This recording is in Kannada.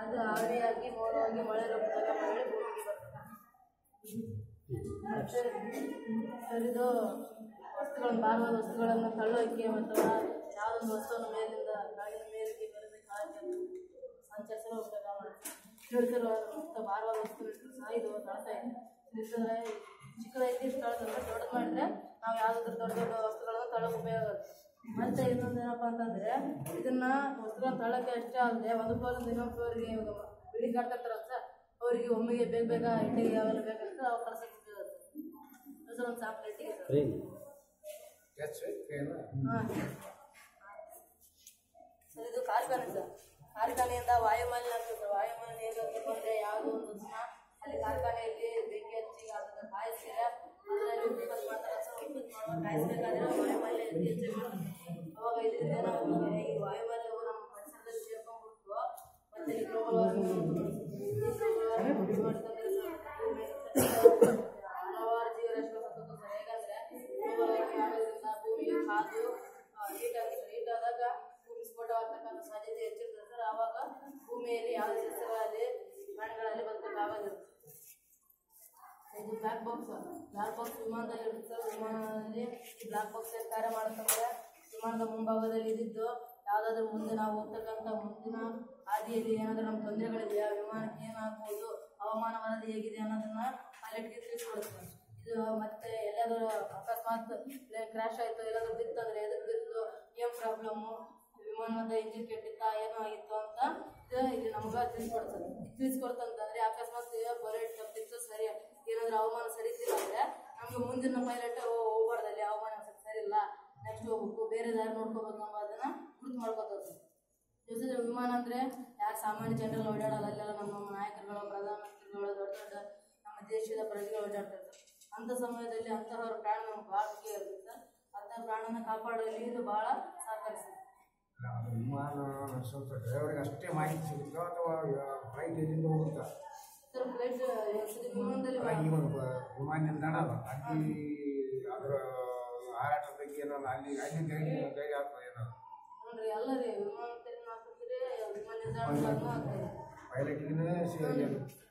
ಅದು ಆವಿಯಾಗಿ ಮೋಡವಾಗಿ ಮಳೆ ರೂಪದಾಗ ಮರಳಿ ಭೂಮಿಗೆ ಬರ್ತದೆ ಮತ್ತೆ ಸರ್ ಇದು ವಸ್ತುಗಳನ್ನು ಭಾರವಾದ ವಸ್ತುಗಳನ್ನು ತಳ್ಳೋಕೆ ಅಥವಾ ಯಾವುದೊಂದು ವಸ್ತುವನ್ನು ಮೇಲಿಂದ ಗಾಳಿಯ ಮೇಲಿಗೆ ಬರದೆ ಕಾಲಿಗೆ ಸಂಚರಿಸಲು ಉಪಯೋಗ ಮಾಡುತ್ತೆ ತಿಳಿಸಿರುವಂಥ ಭಾರವಾದ ವಸ್ತು ಇಟ್ಟರು ಸಹ ಇದು ತಳ್ತಾ ಇದೆ ತಿಳಿಸಿದ್ರೆ ಚಿಕ್ಕದೈತಿ ತಳ್ತಂದ್ರೆ ದೊಡ್ಡದು ಮಾಡಿದ್ರೆ ನಾವು ಯಾವುದಾದ್ರೂ ದೊಡ್ಡ ದೊಡ್ಡ ವಸ್ತುಗಳನ್ನು ತಳ್ಳೋಕೆ ಉಪಯೋಗ ಆಗುತ್ತೆ ಮತ್ತೆ ಇನ್ನೊಂದು ಏನಪ್ಪ ಅಂತಂದ್ರೆ ಇದನ್ನ ವಸ್ತುಗಳನ್ನು ತಳ್ಳೋಕೆ ಅಷ್ಟೇ ಅಲ್ಲದೆ ಒಂದು ಫ್ಲೋರಿಂದ ಇನ್ನೊಂದು ಫ್ಲೋರಿಗೆ ಇವಾಗ ಬಿಳಿ ಕಟ್ತಿರ್ತಾರಲ್ಲ ಸರ್ ಅವರಿಗೆ ಒಮ್ಮೆಗೆ ಬೇಗ ಬೇಗ ಇಟ್ಟಿಗೆ ಯಾವೆಲ್ಲ ಬೇಕಂತ ಅವ್ರು ಕಳ್ಸಕ್ಕೆ ಉಪಯೋಗ ಆಗುತ್ತೆ ಸರ್ ಒಂದು ಸಾಂಪ್ ಇಟ್ಟಿಗೆ ಸರ್ ಹಾಂ ಸರ್ ಇದು ಕಾರ್ಖಾನೆ ಸರ್ ಕಾರ್ಖಾನೆಯಿಂದ ವಾಯುಮಾಲಿನ್ಯ ಆಗ್ತದೆ ಸರ್ ವಾಯುಮಾಲಿನ್ಯ ಹೇಗಾಗ್ತದೆ ಅಂದರೆ ಯಾವುದೋ ಒಂದು ದಿನ ಅಲ್ಲಿ ಕಾರ್ಖಾನೆಯಲ್ಲಿ ಬೆಂಕಿ ಹಚ್ಚಿ ಅದನ್ನು ಕಾಯಿಸಿದ್ರೆ ಅದರಲ್ಲಿ ಉತ್ಪತ್ತಿ ಮಾಡ್ತಾರೆ ಸರ್ ಉತ್ಪತ್ತಿ ಮಾಡುವಾಗ ಕಾಯಿಸ್ಬೇಕಾದ್ರೆ ವಾಯುಮಾಲಿನ್ಯ ಅತಿ ಹೆಚ್ಚಾಗಿ ಅವಾಗ ಇದರಿಂದ ಏನಾಗ್ತದೆ ಈ ವಾಯುಮಾಲಿನ್ಯವು ನಮ್ಮ ಪರಿಸರದಲ್ಲಿ ಸೇರ್ಕೊಂಡ್ಬಿಟ್ಟು ಮತ್ತೆ ಈ ಹಲವಾರು ಜೀವರಾಶಿಗಳು ಸತ್ತೋಗ್ತವೆ ಸರ್ ಹೇಗಂದ್ರೆ global warming ಆಗೋದ್ರಿಂದ ಭೂಮಿ ಕಾದು ಹೀಟ್ ಆಗುತ್ತೆ ಹೀಟ್ ಆದಾಗ ಭೂಮಿ ಸ್ಫೋಟ ಆಗ್ತಕ್ಕಂಥ ಸಾಧ್ಯತೆ ಹೆಚ್ಚಿರ್ತದೆ ಸರ್ ಆವಾಗ ಭೂಮಿಯಲ್ಲಿ ಯಾವುದೇ ಸಸ್ಯಗಳಲ್ಲಿ ಪ್ರಾಣಿಗಳಲ್ಲಿ ಬದುಕಕ್ಕಾಗೋದಿಲ್ಲ ಇದು ಬ್ಲಾಕ್ ಬಾಕ್ಸ್ ಬ್ಲಾಕ್ ಬಾಕ್ಸ್ ವಿಮಾನದಲ್ಲಿ ಇರುತ್ತೆ ಸರ್ ವಿಮಾನದಲ್ಲಿ ಈ ಬ್ಲಾಕ್ ಬಾಕ್ಸ್ ಕಾರ್ಯ ಮಾಡುತ್ತಂದ್ರೆ ವಿಮಾನದ ಮುಂಭಾಗದಲ್ಲಿ ಇದ್ದಿದ್ದು ಯಾವುದಾದ್ರೂ ಮುಂದೆ ನಾವು ಹೋಗ್ತಕ್ಕಂಥ ಮುಂದಿನ ಹಾದಿಯಲ್ಲಿ ಏನಾದರೂ ನಮ್ಮ ತೊಂದರೆಗಳಿದೆಯಾ ವಿಮಾನಕ್ಕೆ ಏನಾಗ್ಬೋದು ಹವಾಮಾನ ವರದಿ ಹೇಗಿದೆ ಅನ್ನೋದನ್ನ ಪೈಲಟ್ಗೆ ತಿಳಿಸ್ಕೊಡುತ್ತೆ ಇದು ಮತ್ತೆ ಎಲ್ಲಾದರೂ ಅಕಸ್ಮಾತ್ ಕ್ರ್ಯಾಶ್ ಆಯಿತು ಎಲ್ಲಾದರೂ ಬಿತ್ತಂದ್ರೆ ಎದಕ್ಕೆ ಬಿತ್ತು ಏನು ಪ್ರಾಬ್ಲಮ್ಮು ವಿಮಾನದ ಇಂಜಿನ್ ಕೆಟ್ಟಿತ್ತಾ ಏನೋ ಆಗಿತ್ತು ಅಂತ ಇದು ಇಲ್ಲಿ ನಮ್ಗೆ ತಿಳಿಸ್ಕೊಡ್ತದೆ ತಿಳಿಸ್ಕೊಡ್ತಂತಂದ್ರೆ ಅಕಸ್ಮಾತ್ ಪೈಲಟ್ ತಪ್ಪಿತ್ತು ಸರಿ ಏನಾದ್ರೂ ಹವಾಮಾನ ಸರಿ ಇದ್ದಿಲ್ಲ ಅಂದ್ರೆ ನಮ್ಗೆ ಮುಂದಿನ ಪೈಲಟ್ ಹೋಗ್ಬಾರ್ದಲ್ಲಿ ಹವಾಮಾನ ಸ್ವಲ್ಪ ಸರಿ ಇಲ್ಲ ನೆಕ್ಸ್ಟ್ ಹೋಗ್ಬೇಕು ಬೇರೆ ದಾರಿ ನೋಡ್ಕೋಬೇಕು ಅನ್ನೋದನ್ನ ಗುರುತು ಮಾಡ್ಕೋತದೆ ಜೊತೆ ವಿಮಾನ ಅಂದ್ರೆ ಯಾರು ಸಾಮಾನ್ಯ ಜನರೆಲ್ಲ ಓಡಾಡಲ್ಲ ಅಲ್ಲೆಲ್ಲ ನಮ್ಮ ನಮ್ಮ ನಾಯಕರುಗಳು ಪ್ರಧಾನಮಂತ್ರಿಗಳು ದೊಡ್ಡ ದೊಡ್ಡ ನಮ್ಮ ದೇಶದ ಪ್ರಜೆಗಳು ಓಡಾಡ್ತಾರೆ ಅಂಥ ಸಮಯದಲ್ಲಿ ಅಂತಹವ್ರ ಪ್ರಾಣ ನಮ್ಗೆ ಭಾಳ ಮುಖ್ಯ ಇರುತ್ತೆ ಸರ್ ಅಂಥ ಪ್ರಾಣನ ಕಾಪಾಡಲು ಇದು ಭಾಳ ಸಹಕರಿಸುತ್ತೆ ಅದು ವಿಮಾನ ಸ್ವಲ್ಪ ಡ್ರೈವರ್ಗೆ ಅಷ್ಟೇ ಮಾಹಿತಿ ಸಿಗುತ್ತೋ ಅಥವಾ ಫ್ಲೈಟ್ ಎಲ್ಲಿಂದ ಹೋಗುತ್ತಾ ಸರ್ ಫ್ಲೈಟ್ ವಿಮಾನದಲ್ಲಿ ಅಲ್ಲ, ಈ ಒಂದು ಬ- ವಿಮಾನ ನಿಲ್ದಾಣ ಅಲ್ಲ ಅಲ್ಲಿ ಅದರ ಹಾರಾಟದ ಬಗ್ಗೆ ಏನೋ ಅಲ್ಲಿ ಅಲ್ಲಿ ಗೈಡ್ ಗೈಡ್ ಆಗ್ತದೆ ಏನೋ ನೋಡ್ರಿ ಎಲ್ಲ ರೀ ವಿಮಾನ ಹಾಕಿದ್ರೆ ವಿಮಾನ ನಿಲ್ದಾಣ ಆಗ್ತದೆ ಪೈಲಟ್ಗಿನೇ ಸೇರಿ